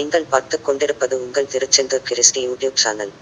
நீங்கள் பார்த்துக் கொண்டிருப்பது உங்கள் திருச்செந்தூர் கிறிஸ்டி யூடியூப் சேனல்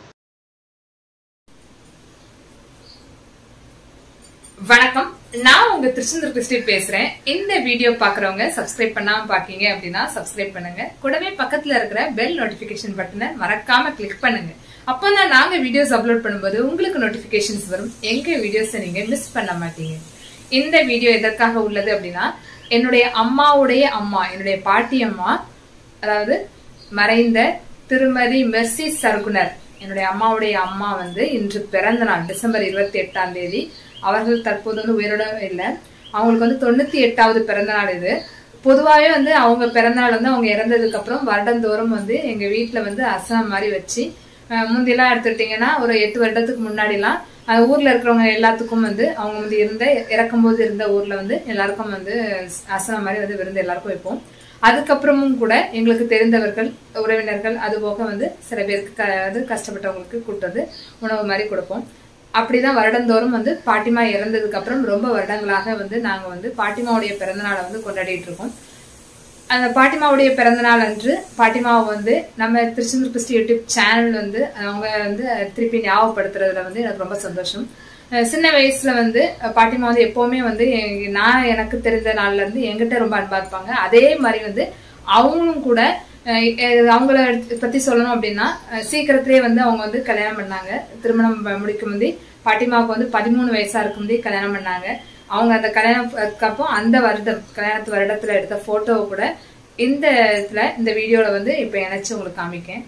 வணக்கம் நான் உங்க திருச்செந்தூர் கிறிஸ்டி பேசுறேன் இந்த வீடியோ பாக்குறவங்க சப்ஸ்கிரைப் பண்ணாம பாக்கீங்க அப்படின்னா சப்ஸ்கிரைப் பண்ணுங்க கூடவே பக்கத்துல இருக்கிற பெல் நோட்டிபிகேஷன் பட்டனை மறக்காம கிளிக் பண்ணுங்க அப்பதான் நாங்க வீடியோஸ் அப்லோட் பண்ணும்போது உங்களுக்கு நோட்டிபிகேஷன்ஸ் வரும் எங்க வீடியோஸ் நீங்க மிஸ் பண்ண மாட்டீங்க இந்த வீடியோ எதற்காக உள்ளது அப்படின்னா என்னுடைய அம்மாவுடைய அம்மா என்னுடைய பாட்டி அம்மா அதாவது மறைந்த திருமதி மெர்சி சர்குனர் என்னுடைய அம்மாவுடைய அம்மா வந்து இன்று பிறந்த நாள் டிசம்பர் இருபத்தி எட்டாம் தேதி அவர்கள் தற்போது வந்து உயிரோட இல்லை அவங்களுக்கு வந்து தொண்ணூத்தி எட்டாவது பிறந்த நாள் இது பொதுவாகவே வந்து அவங்க பிறந்த நாள் வந்து அவங்க இறந்ததுக்கு அப்புறம் வருடந்தோறும் வந்து எங்க வீட்டுல வந்து அசனம் மாதிரி வச்சு அஹ், முந்தியெல்லாம் எடுத்துக்கிட்டீங்கன்னா ஒரு எட்டு வருடத்துக்கு முன்னாடிலாம் அந்த ஊர்ல இருக்கிறவங்க எல்லாத்துக்கும் வந்து அவங்க வந்து இருந்த இறக்கும்போது இருந்த ஊர்ல வந்து எல்லாருக்கும் வந்து அசனம் மாதிரி வந்து விருந்து எல்லாருக்கும் வைப்போம் அதுக்கப்புறமும் கூட எங்களுக்கு தெரிந்தவர்கள் உறவினர்கள் அது போக வந்து சில பேருக்கு க அது கஷ்டப்பட்டவங்களுக்கு கூட்டு வந்து உணவு மாதிரி கொடுப்போம் அப்படிதான் வருடந்தோறும் வந்து பாட்டிமா இறந்ததுக்கு அப்புறம் ரொம்ப வருடங்களாக வந்து நாங்க வந்து பாட்டிமாவுடைய பிறந்த நாளை வந்து கொண்டாடிட்டு இருக்கோம் அந்த பாட்டிமாவுடைய பிறந்த நாள் அன்று பாட்டிமாவை வந்து நம்ம திருச்செந்தூர் கிறிஸ்டி யூடியூப் சேனல் வந்து அவங்க வந்து திருப்பி ஞாபகப்படுத்துறதுல வந்து எனக்கு ரொம்ப சந்தோஷம் அஹ் சின்ன வயசுல வந்து அஹ் பாட்டிமா வந்து எப்பவுமே வந்து எங்க- நான் எனக்கு தெரிஞ்ச நாள்ல இருந்து என்கிட்ட ரொம்ப அன்பா இருப்பாங்க அதே மாதிரி வந்து அவங்களும் கூட அஹ் எ- அவங்கள பத்தி சொல்லணும் அப்படின்னா அஹ் சீக்கிரத்திலேயே வந்து அவங்க வந்து கல்யாணம் பண்ணாங்க திருமணம் ப- முடிக்கும் முந்தி பாட்டிமாவுக்கு வந்து பதிமூணு வயசா இருக்கும் முந்தி கல்யாணம் பண்ணாங்க அவங்க அந்த கல்யாணத்துக்கு அப்போ அந்த வருடம் கல்யாணத்து வருடத்துல எடுத்த போட்டோவை கூட இந்த இதுல இந்த வீடியோல வந்து இப்ப இணைச்சு உங்களுக்கு காமிக்கேன்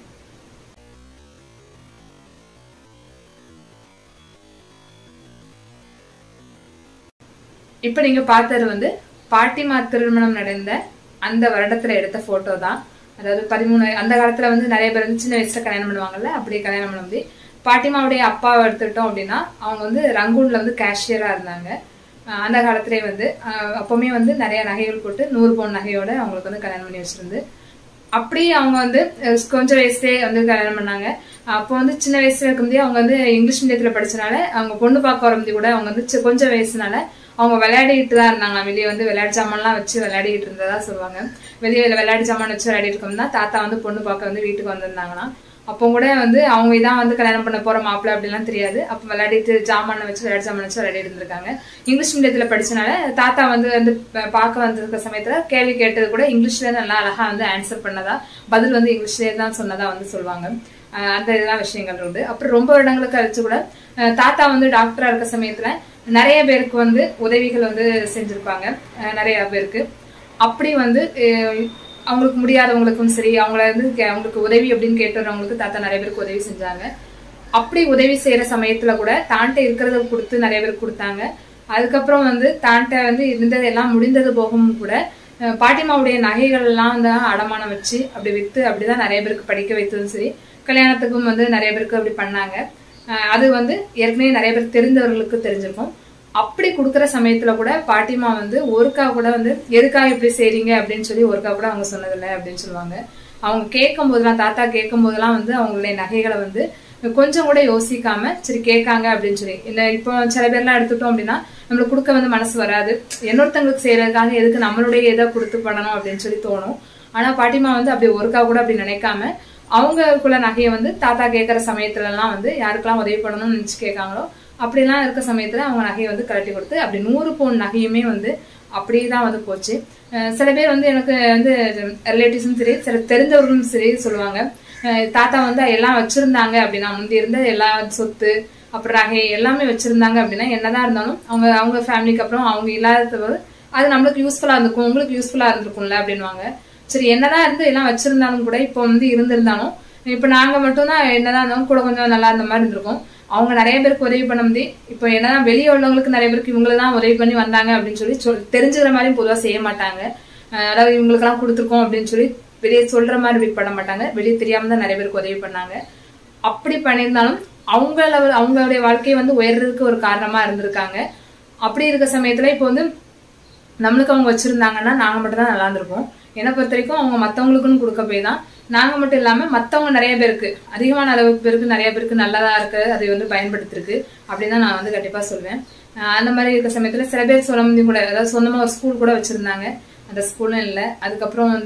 இப்ப நீங்க பார்த்தது வந்து பாட்டிமா திருமணம் நடந்த அந்த வருடத்துல எடுத்த போட்டோ தான் அதாவது பதிமூணு அந்த காலத்துல வந்து நிறைய பேர் வந்து சின்ன வயசுல கல்யாணம் பண்ணுவாங்கல்ல அப்படியே கல்யாணம் பண்ண வந்து பாட்டிமாவுடைய அப்பாவை எடுத்துக்கிட்டோம் அப்படின்னா அவங்க வந்து ரங்கூன்ல வந்து கேஷியரா இருந்தாங்க அஹ் அந்த காலத்திலே வந்து அஹ் அப்பவுமே வந்து நிறைய நகைகள் போட்டு நூறு பவுன் நகையோட அவங்களுக்கு வந்து கல்யாணம் பண்ணி வச்சிருந்து அப்படி அவங்க வந்து அஹ் கொஞ்சம் வயசுலயே வந்து கல்யாணம் பண்ணாங்க அப்போ வந்து சின்ன வயசுல இருக்கும்போதே அவங்க வந்து இங்கிலீஷ் மீடியத்துல படிச்சனால அவங்க பொண்ணு பார்க்க வரும்போது கூட அவங்க வந்து சி- கொஞ்சம் வயசுனால அவங்க விளையாடிட்டு தான் இருந்தாங்க வெளியே வந்து விளையாட்டு ஜாமான்லாம் வச்சு விளையாடிட்டு இருந்ததா சொல்லுவாங்க வெளியே விளையாட்டு ஜாமான் வச்சு விளையாடிட்டு இருக்கோம்னா தாத்தா வந்து பொண்ணு பார்க்க வந்து வீட்டுக்கு வந்திருந்தாங்கன்னா அப்போ கூட வந்து அவங்க இதான் வந்து கல்யாணம் பண்ண போற மாப்பிள்ளை அப்படிலாம் தெரியாது அப்போ விளையாடிட்டு ஜாமான் வச்சு விளையாட்டு ஜாமான் வச்சு விளையாடிட்டு இருந்திருக்காங்க இங்கிலீஷ் மீடியத்துல படிச்சனால தாத்தா வந்து வந்து ப- பார்க்க வந்திருக்க சமயத்துல கேள்வி கேட்டது கூட இங்கிலீஷ்ல நல்லா அழகா வந்து ஆன்சர் பண்ணதா பதில் வந்து இங்கிலீஷ்லயே தான் சொன்னதா வந்து சொல்லுவாங்க அஹ் அந்த இதெல்லாம் விஷயங்கள் உண்டு அப்புறம் ரொம்ப வருடங்களுக்கு கழிச்சு கூட அஹ் தாத்தா வந்து டாக்டரா இருக்க சமயத்துல நிறைய பேருக்கு வந்து உதவிகள் வந்து செஞ்சிருப்பாங்க அஹ் நிறைய பேருக்கு அப்படி வந்து அஹ் அவங்களுக்கு முடியாதவங்களுக்கும் சரி அவங்கள வந்து கே- அவங்களுக்கு உதவி அப்படின்னு கேட்டு வரவங்களுக்கு தாத்தா நிறைய பேருக்கு உதவி செஞ்சாங்க அப்படி உதவி செய்யற சமயத்துல கூட தான்ட்ட இருக்கிறத கொடுத்து நிறைய பேருக்கு கொடுத்தாங்க அதுக்கப்புறம் வந்து தான்ட்ட வந்து இருந்தது எல்லாம் முடிந்தது போகவும் கூட அஹ் பாட்டிமாவுடைய நகைகள் எல்லாம் வந்து அடமானம் வச்சு அப்படி வித்து அப்படிதான் நிறைய பேருக்கு படிக்க வைத்ததும் சரி கல்யாணத்துக்கும் வந்து நிறைய பேருக்கு அப்படி பண்ணாங்க அஹ் அது வந்து ஏற்கனவே நிறைய பேர் தெரிந்தவர்களுக்கு தெரிஞ்சிருக்கும் அப்படி கொடுக்குற சமயத்துல கூட பாட்டிமா வந்து ஒருக்கா கூட வந்து எதுக்காக இப்படி செய்றீங்க அப்படின்னு சொல்லி ஒருக்கா கூட அவங்க சொன்னதில்லை அப்படின்னு சொல்லுவாங்க அவங்க கேட்கும் போதெல்லாம் தாத்தா கேட்கும் போதெல்லாம் வந்து அவங்களுடைய நகைகளை வந்து கொஞ்சம் கூட யோசிக்காம சரி கேட்காங்க அப்படின்னு சொல்லி இந்த இப்போ சில பேர்லாம் எடுத்துட்டோம் அப்படின்னா நம்மளுக்கு கொடுக்க வந்து மனசு வராது இன்னொருத்தங்களுக்கு செய்யறதுக்காக எதுக்கு நம்மளுடைய இதை கொடுத்து பண்ணணும் அப்படின்னு சொல்லி தோணும் ஆனா பாட்டிமா வந்து அப்படி ஒருக்கா கூட அப்படி நினைக்காம அவங்களுக்குள்ள நகையை வந்து தாத்தா கேட்கற சமயத்துல எல்லாம் வந்து யாருக்கெல்லாம் உதவி பண்ணணும்னு நினைச்சு கேட்காங்களோ அப்படிலாம் இருக்க சமயத்துல அவங்க நகையை வந்து கழட்டி கொடுத்து அப்படி நூறு பவுன் நகையுமே வந்து அப்படியே தான் வந்து போச்சு அஹ் சில பேர் வந்து எனக்கு வந்து ரிலேட்டிவ்ஸும் சரி சில தெரிஞ்சவர்களும் சரி சொல்லுவாங்க அஹ் தாத்தா வந்து எல்லாம் வச்சிருந்தாங்க அப்படின்னா முந்தி இருந்த எல்லா சொத்து அப்புறம் நகை எல்லாமே வச்சிருந்தாங்க அப்படின்னா என்னதான் இருந்தாலும் அவங்க அவங்க ஃபேமிலிக்கு அப்புறம் அவங்க இல்லாதது அது நம்மளுக்கு யூஸ்ஃபுல்லா இருந்திருக்கும் உங்களுக்கு யூஸ்ஃபுல்லா இருந்திருக்கும்ல அப்படின்னுவாங்க சரி என்னதான் இருந்து எல்லாம் வச்சிருந்தாலும் கூட இப்போ வந்து இருந்திருந்தாலும் இப்ப நாங்க மட்டும்தான் என்னதான் இருந்தாலும் கூட கொஞ்சம் நல்லா இருந்த மாதிரி இருந்திருக்கும் அவங்க நிறைய பேருக்கு உதவி பண்ண முடியும் இப்போ என்னதான் வெளியே உள்ளவங்களுக்கு நிறைய பேருக்கு இவங்களை தான் உதவி பண்ணி வந்தாங்க அப்படின்னு சொல்லி சொல் தெரிஞ்சுக்கிற மாதிரி பொதுவா செய்ய மாட்டாங்க அஹ் அதாவது இவங்களுக்கு எல்லாம் கொடுத்துருக்கோம் அப்படின்னு சொல்லி வெளியே சொல்ற மாதிரி இப்படி பண்ண மாட்டாங்க வெளியே தெரியாம தான் நிறைய பேருக்கு உதவி பண்ணாங்க அப்படி பண்ணியிருந்தாலும் அவங்கள அவங்களுடைய வாழ்க்கையை வந்து உயர்றதுக்கு ஒரு காரணமா இருந்திருக்காங்க அப்படி இருக்க சமயத்துல இப்போ வந்து நம்மளுக்கு அவங்க வச்சிருந்தாங்கன்னா நாங்க மட்டும் தான் நல்லா இருந்திருப்போம் என்னை பொறுத்த வரைக்கும் அவங்க மத்தவங்களுக்குன்னு கொடுக்க போய் தான் நாங்க மட்டும் இல்லாம மத்தவங்க நிறைய பேருக்கு அதிகமான அளவுக்கு பேருக்கு நிறைய பேருக்கு நல்லதா இருக்கு அதை வந்து பயன்படுத்திருக்கு அப்படின்னு தான் நான் வந்து கண்டிப்பா சொல்வேன் அஹ் அந்த மாதிரி இருக்க சமயத்துல சில பேர் சொல்ல முடியும் கூட அதாவது சொந்தமா ஒரு ஸ்கூல் கூட வச்சிருந்தாங்க அந்த ஸ்கூலும் இல்லை அதுக்கப்புறம் வந்து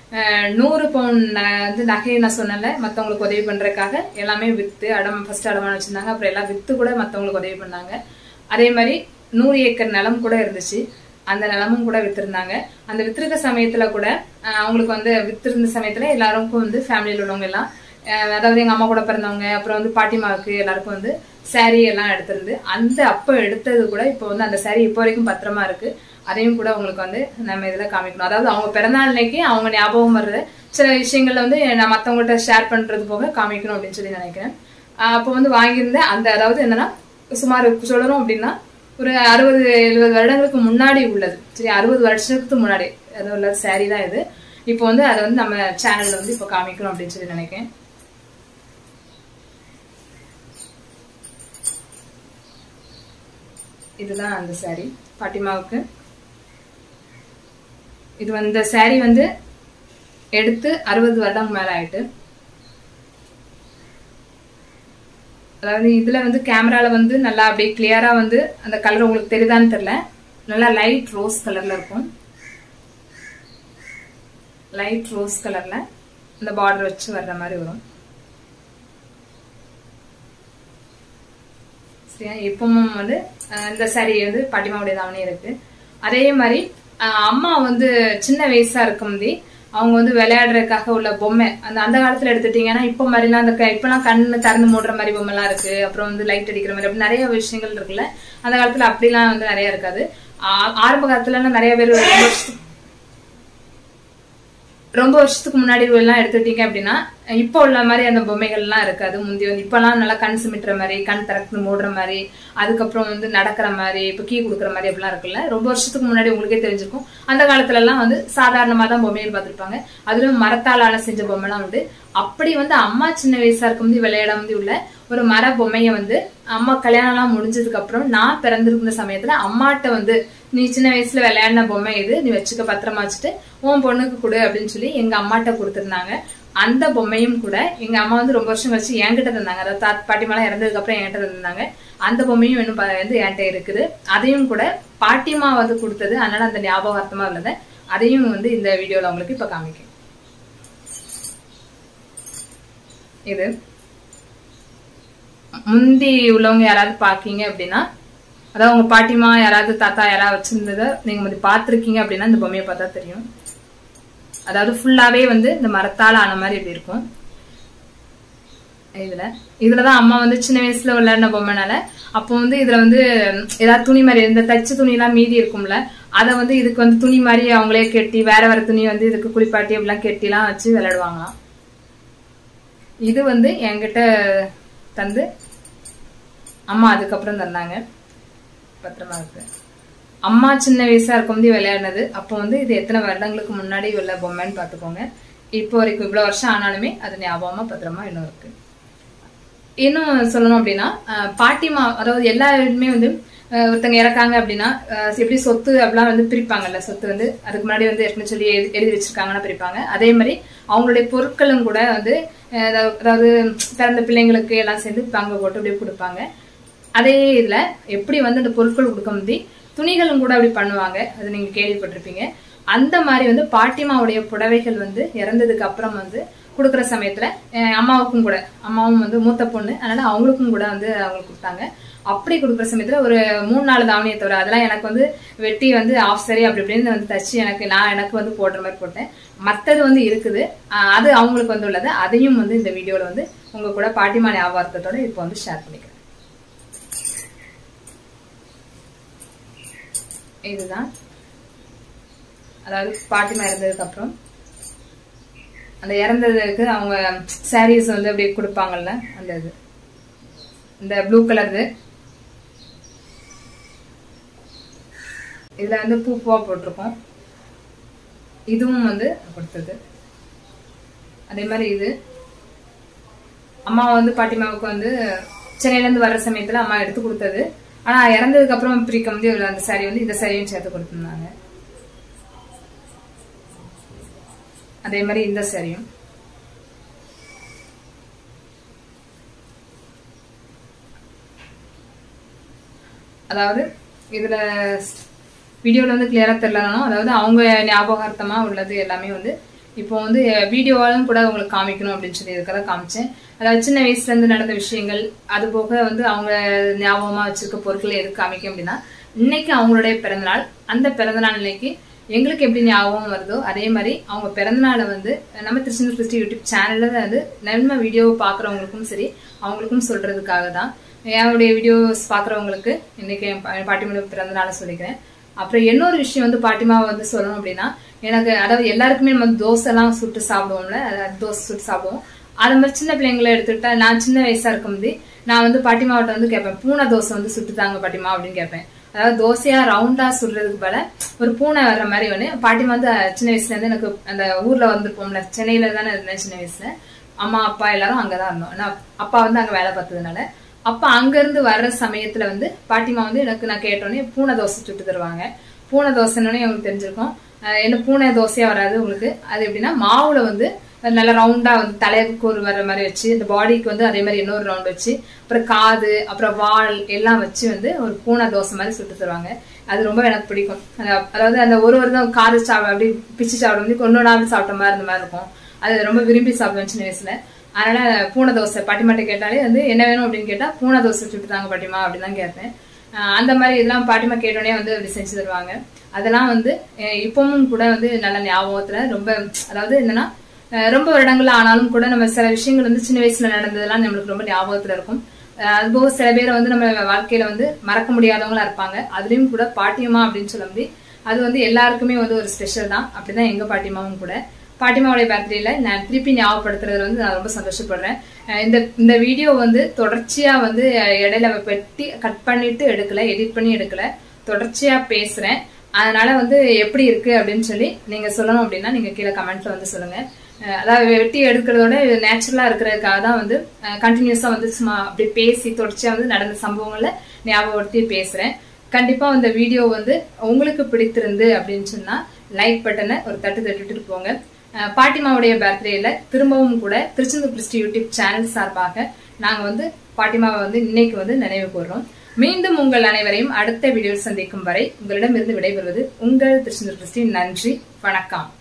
அஹ், நூறு பவுன் ந- வந்து நகையை நான் சொன்னேன்ல மத்தவங்களுக்கு உதவி பண்றதுக்காக எல்லாமே வித்து அடம் ஃபர்ஸ்ட் அடமான வச்சிருந்தாங்க அப்புறம் எல்லாம் வித்து கூட மத்தவங்களுக்கு உதவி பண்ணாங்க அதே மாதிரி நூறு ஏக்கர் நிலம் கூட இருந்துச்சு அந்த நிலமும் கூட வித்திருந்தாங்க அந்த வித்திருக்க சமயத்துல கூட அஹ், அவங்களுக்கு வந்து வித்திருந்த சமயத்துல எல்லாருக்கும் வந்து ஃபேமிலியில் உள்ளவங்க எல்லாம் அஹ், அதாவது எங்க அம்மா கூட பிறந்தவங்க அப்புறம் வந்து பாட்டிமாவுக்கு எல்லாருக்கும் வந்து saree எல்லாம் எடுத்திருந்து அந்த அப்போ எடுத்தது கூட இப்போ வந்து அந்த saree இப்போ வரைக்கும் பத்திரமா இருக்கு அதையும் கூட உங்களுக்கு வந்து நம்ம இதுல காமிக்கணும் அதாவது அவங்க பிறந்தநாள் அன்னைக்கு அவங்க ஞாபகம் வர்ற சில விஷயங்கள்ல வந்து நான் மத்தவங்கள்ட்ட ஷேர் பண்றது போக காமிக்கணும் அப்படின்னு சொல்லி நினைக்கிறேன் அஹ் அப்போ வந்து வாங்கியிருந்த அந்த அதாவது என்னன்னா சுமார் சொல்லணும் அப்படின்னா ஒரு அறுபது எழுபது வருடங்களுக்கு முன்னாடி உள்ளது சரி அறுபது வருஷத்துக்கு முன்னாடி அது உள்ள saree தான் இது இப்போ வந்து அதை வந்து நம்ம சேனல்ல வந்து இப்போ காமிக்கணும் அப்படின்னு சொல்லி நினைக்கிறேன் இதுதான் அந்த saree பாட்டிமாவுக்கு இது வந்து saree வந்து எடுத்து அறுபது வருடம் மேல ஆயிட்டு அதாவது இதுல வந்து கேமரால வந்து நல்லா அப்படியே கிளியரா வந்து அந்த கலர் உங்களுக்கு தெரியுதான்னு தெரியல நல்லா லைட் ரோஸ் கலர்ல இருக்கும் லைட் ரோஸ் கலர்ல இந்த பார்டர் வச்சு வர்ற மாதிரி வரும் சரியா இப்பவும் வந்து அஹ், இந்த saree வந்து பாட்டிமாவுடைய தாவணி இருக்கு அதே மாதிரி அஹ், அம்மா வந்து சின்ன வயசா இருக்கும்போதே அவங்க வந்து விளையாடுறதுக்காக உள்ள பொம்மை அந்த அந்த காலத்துல எடுத்துட்டீங்கன்னா இப்போ மாதிரிலாம் அந்த க- இப்பெல்லாம் கண்ணு திறந்து மூடுற மாதிரி பொம்மைலாம் இருக்கு அப்புறம் வந்து லைட் அடிக்கிற மாதிரி அப்படி நிறைய விஷயங்கள் இருக்குல்ல அந்த காலத்துல அப்படிலாம் வந்து நிறைய இருக்காது ஆ- ஆரம்ப காலத்துல நிறைய பேர் ரொம்ப வருஷத்துக்கு- ரொம்ப வருஷத்துக்கு முன்னாடி எல்லாம் எடுத்துட்டீங்க அப்படின்னா இப்போ உள்ள மாதிரி அந்த பொம்மைகள் எல்லாம் இருக்காது முந்தி வந்து இப்பெல்லாம் நல்லா கண் சிமிட்டுற மாதிரி கண் திறந்து மூடுற மாதிரி அதுக்கப்புறம் வந்து நடக்கிற மாதிரி இப்போ கீ கொடுக்குற மாதிரி அப்படிலாம் இருக்குல்ல ரொம்ப வருஷத்துக்கு முன்னாடி உங்களுக்கே தெரிஞ்சிருக்கும் அந்த காலத்துல எல்லாம் வந்து சாதாரணமா தான் பொம்மைகள் பார்த்திருப்பாங்க அதுலயும் மரத்தாலான செஞ்ச பொம்மைலாம் உண்டு அப்படி வந்து அம்மா சின்ன வயசா இருக்கும்போது விளையாட வந்து உள்ள ஒரு மர பொம்மையை வந்து அம்மா கல்யாணம் எல்லாம் முடிஞ்சதுக்கு அப்புறம் நான் பிறந்திருந்த சமயத்துல அம்மாட்ட வந்து நீ சின்ன வயசுல விளையாடின பொம்மை இது நீ வச்சுக்க பத்திரமா வச்சுட்டு உன் பொண்ணுக்கு கொடு அப்படின்னு சொல்லி எங்க அம்மாட்ட கொடுத்திருந்தாங்க அந்த பொம்மையும் கூட எங்க அம்மா வந்து ரொம்ப வருஷம் கழிச்சு என்கிட்ட தந்தாங்க அதாவது தாத் பாட்டிமாலாம் இறந்ததுக்கு அப்புறம் என்கிட்ட தந்தாங்க அந்த பொம்மையும் இன்னும் ப- வந்து என்கிட்ட இருக்குது அதையும் கூட பாட்டிமா வந்து கொடுத்தது அதனால அந்த ஞாபகார்த்தமா உள்ளத அதையும் வந்து இந்த வீடியோல உங்களுக்கு இப்ப காமிக்கிறேன் இது முந்தி உள்ளவங்க யாராவது பாக்கீங்க அப்படின்னா அதாவது உங்க பாட்டிமா யாராவது தாத்தா யாராவது வச்சிருந்தத நீங்க வந்து பாத்திருக்கீங்க அப்படின்னா இந்த பொம்மையை பார்த்தா தெரியும் அதாவது ஃபுல்லாவே வந்து இந்த மரத்தால ஆன மாதிரி இப்படி இருக்கும் இதுல இதுலதான் அம்மா வந்து சின்ன வயசுல விளையாடின பொம்மைனால அப்போ வந்து இதுல வந்து ம், ஏதாவது துணி மாதிரி இந்த தச்ச துணி எல்லாம் மீதி இருக்கும்ல அதை வந்து இதுக்கு வந்து துணி மாதிரி அவங்களே கெட்டி வேற வேற துணி வந்து இதுக்கு குளிப்பாட்டி அப்படிலாம் கெட்டிலாம் வச்சு விளையாடுவாங்களாம் இது வந்து என்கிட்ட தந்து அம்மா அதுக்கப்புறம் தந்தாங்க பத்திரமா இருக்கு அம்மா சின்ன வயசா இருக்கும்போது விளையாடினது அப்போ வந்து இது எத்தனை வருடங்களுக்கு முன்னாடி உள்ள பொம்மைன்னு பார்த்துக்கோங்க இப்போ வரைக்கும் இவ்வளவு வருஷம் ஆனாலுமே அது ஞாபகமா பத்திரமா இன்னும் இருக்கு இன்னும் சொல்லணும் அப்படின்னா அஹ், பாட்டிமா அதாவது எல்லா இதுமே வந்து அஹ், ஒருத்தங்க இறக்காங்க அப்படின்னா அஹ், எப்படி சொத்து அப்படிலாம் வந்து பிரிப்பாங்கல்ல சொத்து வந்து அதுக்கு முன்னாடி வந்து ஏற்கனவே சொல்லி எழுதி எழுதி வச்சிருக்காங்கன்னா பிரிப்பாங்க அதே மாதிரி அவங்களுடைய பொருட்களும் கூட வந்து அஹ், அதாவது அதாவது பிறந்த பிள்ளைங்களுக்கு எல்லாம் சேர்ந்து பங்கு போட்டு அப்படியே கொடுப்பாங்க அதே இதுல எப்படி வந்து அந்த பொருட்கள் கொடுக்க முந்தி துணிகளும் கூட அப்படி பண்ணுவாங்க அது நீங்க கேள்விப்பட்டிருப்பீங்க அந்த மாதிரி வந்து பாட்டிமாவுடைய புடவைகள் வந்து இறந்ததுக்கு அப்புறம் வந்து கொடுக்குற சமயத்துல அஹ் அம்மாவுக்கும் கூட அம்மாவும் வந்து மூத்த பொண்ணு அதனால அவங்களுக்கும் கூட வந்து அவங்களுக்கு கொடுத்தாங்க அப்படி கொடுக்குற சமயத்துல ஒரு மூணு நாலு தாவணியை தவிர அதெல்லாம் எனக்கு வந்து வெட்டி வந்து ஆஃப் சரி அப்படி இப்படின்னு வந்து தச்சு எனக்கு நான் எனக்கு வந்து போடுற மாதிரி போட்டேன் மத்தது வந்து இருக்குது அஹ் அது அவங்களுக்கு வந்து உள்ளது அதையும் வந்து இந்த வீடியோல வந்து உங்க கூட பாட்டிமா ஞாபகத்தோட இப்போ வந்து ஷேர் பண்ணிக்கிறேன் இதுதான் அதாவது பாட்டிமா இறந்ததுக்கு அப்புறம் அந்த இறந்ததுக்கு அவங்க சாரீஸ் வந்து அப்படியே கொடுப்பாங்கல்ல அந்த இது இந்த ப்ளூ கலர் இதுல வந்து பூ பூவா போட்டிருக்கோம் இதுவும் வந்து கொடுத்தது அதே மாதிரி இது அம்மா வந்து பாட்டிமாவுக்கு வந்து சென்னையில இருந்து வர்ற சமயத்துல அம்மா எடுத்து கொடுத்தது ஆனா இறந்ததுக்கு அப்புறம் பிரிக்க வந்து இவரு அந்த சாரி வந்து இந்த சாரியும் சேர்த்து கொடுத்திருந்தாங்க அதே மாதிரி இந்த சாரியும் அதாவது இதுல வீடியோல வந்து கிளியரா தெரியலனாலும் அதாவது அவங்க ஞாபகார்த்தமா உள்ளது எல்லாமே வந்து இப்போ வந்து வீடியோவாலும் கூட உங்களுக்கு காமிக்கணும் அப்படின்னு சொல்லி இருக்கிறத காமிச்சேன் அதாவது சின்ன வயசுல இருந்து நடந்த விஷயங்கள் அது போக வந்து அவங்க ஞாபகமா வச்சிருக்க பொருட்களை எதுக்கு காமிக்கும் அப்படின்னா இன்னைக்கு அவங்களுடைய பிறந்தநாள் அந்த பிறந்தநாள் இன்னைக்கு எங்களுக்கு எப்படி ஞாபகம் வருதோ அதே மாதிரி அவங்க பிறந்தநாளை வந்து நம்ம திருச்செந்தூர் கிறிஸ்டி யூடியூப் சேனல்ல வந்து நம்ம வீடியோ பாக்குறவங்களுக்கும் சரி அவங்களுக்கும் சொல்றதுக்காக தான் என்னுடைய வீடியோஸ் பாக்குறவங்களுக்கு இன்னைக்கு என் பா- பாட்டிமோட பிறந்தநாளை சொல்லிக்கிறேன் அப்புறம் இன்னொரு விஷயம் வந்து பாட்டிமாவை வந்து சொல்லணும் அப்படின்னா எனக்கு அதாவது எல்லாருக்குமே நம்ம தோசை எல்லாம் சுட்டு சாப்பிடுவோம்ல அதாவது தோசை சுட்டு சாப்பிடுவோம் அது மாதிரி சின்ன பிள்ளைங்களை எடுத்துக்கிட்டா நான் சின்ன வயசா இருக்கும்போது நான் வந்து பாட்டிமாவட்ட வந்து கேட்பேன் பூனை தோசை வந்து சுட்டு தாங்க பாட்டிமா அப்படின்னு கேட்பேன் அதாவது தோசையா ரவுண்டா சுடுறதுக்கு பதிலா ஒரு பூனை வர்ற மாதிரி ஒண்ணு பாட்டிமா வந்து அஹ், சின்ன வயசுல இருந்து எனக்கு அந்த ஊர்ல வந்திருப்போம்ல சென்னையில தானே இருந்தேன் சின்ன வயசுல அம்மா அப்பா எல்லாரும் அங்கதான் இருந்தோம் நான் அப்பா வந்து அங்க வேலை பார்த்ததுனால அப்ப அங்க இருந்து வர்ற சமயத்துல வந்து பாட்டிமா வந்து எனக்கு நான் கேட்டோன்னே பூனை தோசை சுட்டு தருவாங்க பூனை தோசைன்னு உங்களுக்கு தெரிஞ்சிருக்கும் அஹ் என்ன பூனை தோசையா வராது உங்களுக்கு அது எப்படின்னா மாவுல வந்து நல்ல ரவுண்டா வந்து தலைக்கு ஒரு வர்ற மாதிரி வச்சு இந்த பாடிக்கு வந்து அதே மாதிரி இன்னொரு ரவுண்ட் வச்சு அப்புறம் காது அப்புறம் வால் எல்லாம் வச்சு வந்து ஒரு பூனை தோசை மாதிரி சுட்டு தருவாங்க அது ரொம்ப எனக்கு பிடிக்கும் அத- அதாவது அந்த ஒரு ஒரு தான் காது சாப்பிட அப்படி பிச்சு சாப்பிடும் போது ஒன்னொன்னாவது சாப்பிட்ட மாதிரி இருந்த மாதிரி இருக்கும் அது ரொம்ப விரும்பி சாப்பிடுவேன் சின்ன வயசுல அதனால பூனை தோசை பாட்டிமாட்ட கேட்டாலே வந்து என்ன வேணும் அப்படின்னு கேட்டா பூனை தோசை சுட்டு தாங்க பாட்டிமா அப்படின்னு தான் கேட்பேன் ஆஹ் அந்த மாதிரி இதெல்லாம் பாட்டிமா கேட்டோடனே வந்து அப்படி செஞ்சு தருவாங்க அதெல்லாம் வந்து அஹ் இப்பவும் கூட வந்து நல்ல ஞாபகத்துல ரொம்ப அதாவது என்னன்னா அஹ் ரொம்ப வருடங்கள் ஆனாலும் கூட நம்ம சில விஷயங்கள் வந்து சின்ன வயசுல நடந்ததெல்லாம் நம்மளுக்கு ரொம்ப ஞாபகத்துல இருக்கும் அஹ் அதுபோக சில பேர் வந்து நம்ம வாழ்க்கையில வந்து மறக்க முடியாதவங்களா இருப்பாங்க அதுலயும் கூட பாட்டியம்மா அப்படின்னு சொல்ல முடியும் அது வந்து எல்லாருக்குமே வந்து ஒரு ஸ்பெஷல் தான் அப்படிதான் எங்க பாட்டிமாவும் கூட பாட்டிமாவுடைய பர்த்டேல நான் திருப்பி ஞாபகப்படுத்துறது வந்து நான் ரொம்ப சந்தோஷப்படுறேன் அஹ் இந்த இந்த வீடியோ வந்து தொடர்ச்சியா வந்து அஹ் இடையில வெட்டி கட் பண்ணிட்டு எடுக்கல எடிட் பண்ணி எடுக்கல தொடர்ச்சியா பேசுறேன் அதனால வந்து எப்படி இருக்கு அப்படின்னு சொல்லி நீங்க சொல்லணும் அப்படின்னா நீங்க கீழே கமெண்ட்ல வந்து சொல்லுங்க அஹ் அதாவது வெட்டி எடுக்கிறதோட நேச்சுரலா இருக்கிறதுக்காக தான் வந்து கண்டினியூஸா வந்து சும்மா அப்படி பேசி தொடர்ச்சியா வந்து நடந்த சம்பவங்களை ஞாபகப்படுத்தி பேசுறேன் கண்டிப்பா இந்த வீடியோ வந்து உங்களுக்கு பிடித்திருந்து அப்படின்னு சொன்னா லைக் பட்டனை ஒரு தட்டு தட்டிட்டு போங்க அஹ் பாட்டிமாவுடைய பர்த்டேல திரும்பவும் கூட திருச்செந்தூர் கிறிஸ்டி யூடியூப் சேனல் சார்பாக நாங்க வந்து பாட்டிமாவை வந்து இன்னைக்கு வந்து நினைவு கூறுறோம் மீண்டும் உங்கள் அனைவரையும் அடுத்த வீடியோவில் சந்திக்கும் வரை உங்களிடமிருந்து விடைபெறுவது உங்கள் திருச்செந்தூர் கிறிஸ்டி நன்றி வணக்கம்